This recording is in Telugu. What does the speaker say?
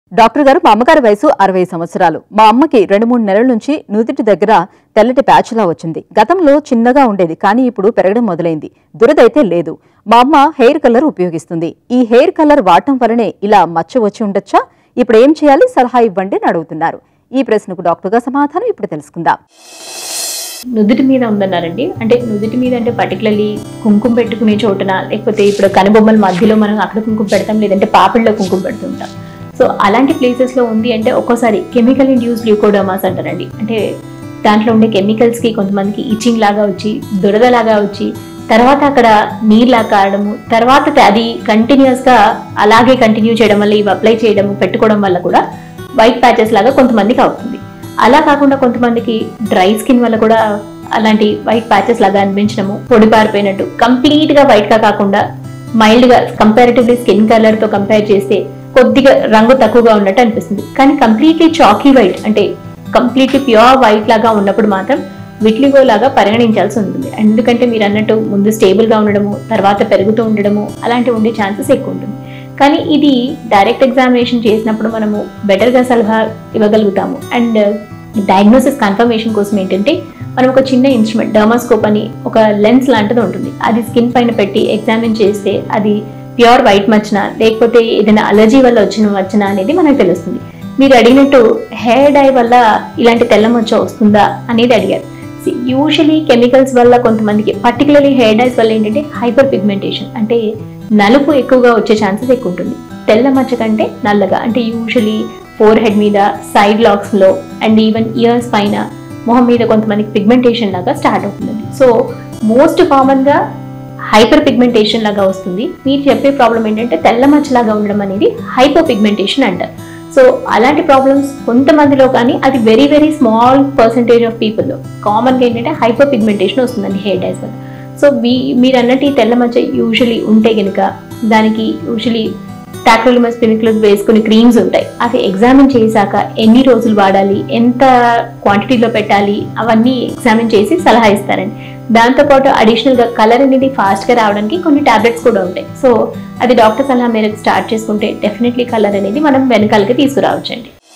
డాక్టర్ గారు మా అమ్మగారి వయసు అరవై సంవత్సరాలు మా అమ్మకి రెండు మూడు నెలల నుంచి నుదిటి దగ్గర తెల్లటి ప్యాచ్లా వచ్చింది గతంలో చిన్నగా ఉండేది కానీ ఇప్పుడు పెరగడం మొదలైంది దురదైతే లేదు మా అమ్మ హెయిర్ కలర్ ఉపయోగిస్తుంది ఈ హెయిర్ కలర్ వాడటం వలనే ఇలా మచ్చ వచ్చి ఉండొచ్చా ఇప్పుడు ఏం చేయాలి సలహా ఇవ్వండి అని అడుగుతున్నారు ఈ ప్రశ్నకు డాక్టర్ గారు సమాధానం ఇప్పుడు తెలుసుకుందాం నుదుటి మీద ఉందన్నారండి అంటే నుదుటి మీద అంటే పర్టికులర్లీ కుంకుమ పెట్టుకునే చోటున లేకపోతే ఇప్పుడు కనుబొమ్మల మధ్యలో మనం అక్కడ కుంకుమ పెడతాం లేదంటే పాపిళ్ళలో కుంకుమ పెడుతుంటాం సో అలాంటి ప్లేసెస్లో ఉంది అంటే ఒక్కోసారి కెమికల్ ఇండ్యూస్ ల్యూకోడోమాస్ అంటారండి అంటే దాంట్లో ఉండే కెమికల్స్కి కొంతమందికి ఇచ్చింగ్ లాగా వచ్చి దురద లాగా వచ్చి తర్వాత అక్కడ నీళ్ళ కారడము తర్వాత అది కంటిన్యూస్గా అలాగే కంటిన్యూ చేయడం వల్ల ఇవి అప్లై చేయడము పెట్టుకోవడం వల్ల కూడా వైట్ ప్యాచెస్ లాగా కొంతమందికి అవుతుంది అలా కాకుండా కొంతమందికి డ్రై స్కిన్ వల్ల కూడా అలాంటి వైట్ ప్యాచెస్ లాగా అనిపించడము పొడి పారిపోయినట్టు కంప్లీట్ గా వైట్ గా కాకుండా మైల్డ్ గా కంపారిటివ్లీ స్కిన్ కలర్ తో కంపేర్ చేస్తే కొద్దిగా రంగు తక్కువగా ఉన్నట్టు అనిపిస్తుంది కానీ కంప్లీట్లీ చాకీ వైట్ అంటే కంప్లీట్లీ ప్యూర్ వైట్ లాగా ఉన్నప్పుడు మాత్రం విట్లిగో లాగా పరిగణించాల్సి ఉంటుంది ఎందుకంటే మీరు అన్నట్టు ముందు స్టేబుల్ గా ఉండడము తర్వాత పెరుగుతూ ఉండడము అలాంటివి ఉండే ఛాన్సెస్ ఎక్కువ ఉంటుంది కానీ ఇది డైరెక్ట్ ఎగ్జామినేషన్ చేసినప్పుడు మనము బెటర్గా సలహా ఇవ్వగలుగుతాము అండ్ డయాగ్నోసిస్ కన్ఫర్మేషన్ కోసం ఏంటంటే మనం ఒక చిన్న ఇన్స్ట్రుమెంట్ డర్మాస్కోప్ అని ఒక లెన్స్ లాంటిది ఉంటుంది అది స్కిన్ పైన పెట్టి ఎగ్జామిన్ చేస్తే అది ప్యూర్ వైట్ మచ్చన లేకపోతే ఏదైనా అలర్జీ వల్ల వచ్చిన మచ్చన అనేది మనకు తెలుస్తుంది మీరు అడిగినట్టు హెయిర్ డై వల్ల ఇలాంటి తెల్ల మచ్చ వస్తుందా అనేది అడిగారు యూజువలీ కెమికల్స్ వల్ల కొంతమందికి పర్టికులర్లీ హెయిర్ డైస్ వల్ల ఏంటంటే హైపర్ పిగ్మెంటేషన్ అంటే నలుపు ఎక్కువగా వచ్చే ఛాన్సెస్ ఎక్కువ ఉంటుంది తెల్ల మచ్చ కంటే నల్లగా అంటే యూజువలీ ఫోర్ హెడ్ మీద సైడ్ లాక్స్లో అండ్ ఈవెన్ ఇయర్స్ పైన మొహం మీద కొంతమందికి పిగ్మెంటేషన్ లాగా స్టార్ట్ అవుతుంది సో మోస్ట్ కామన్గా హైపర్ పిగ్మెంటేషన్ లాగా వస్తుంది మీరు చెప్పే ప్రాబ్లం ఏంటంటే తెల్ల మచ్చలాగా ఉండడం అనేది హైపర్ పిగ్మెంటేషన్ అంటారు సో అలాంటి ప్రాబ్లమ్స్ కొంతమందిలో కానీ అది very very small percentage of పీపుల్లో కామన్గా ఏంటంటే హైపర్ పిగ్మెంటేషన్ వస్తుందండి హెయిర్ డైస్ వల్ల సో మీ మీరు అన్నట్టు ఈ తెల్ల మచ్చ యూజువలీ ఉంటే కనుక దానికి యూజువలీ టాక్రోలిమస్ పినిక్లోస్ వేసుకునే క్రీమ్స్ ఉంటాయి అవి ఎగ్జామిన్ చేశాక ఎన్ని రోజులు వాడాలి ఎంత క్వాంటిటీలో పెట్టాలి అవన్నీ ఎగ్జామిన్ చేసి సలహా ఇస్తారండి దాంతోపాటు అడిషనల్గా కలర్ అనేది ఫాస్ట్గా రావడానికి కొన్ని టాబ్లెట్స్ కూడా ఉంటాయి సో అది డాక్టర్ సలహా మేరకు స్టార్ట్ చేసుకుంటే డెఫినెట్లీ కలర్ అనేది మనం వెనకాలకి తీసుకురావచ్చండి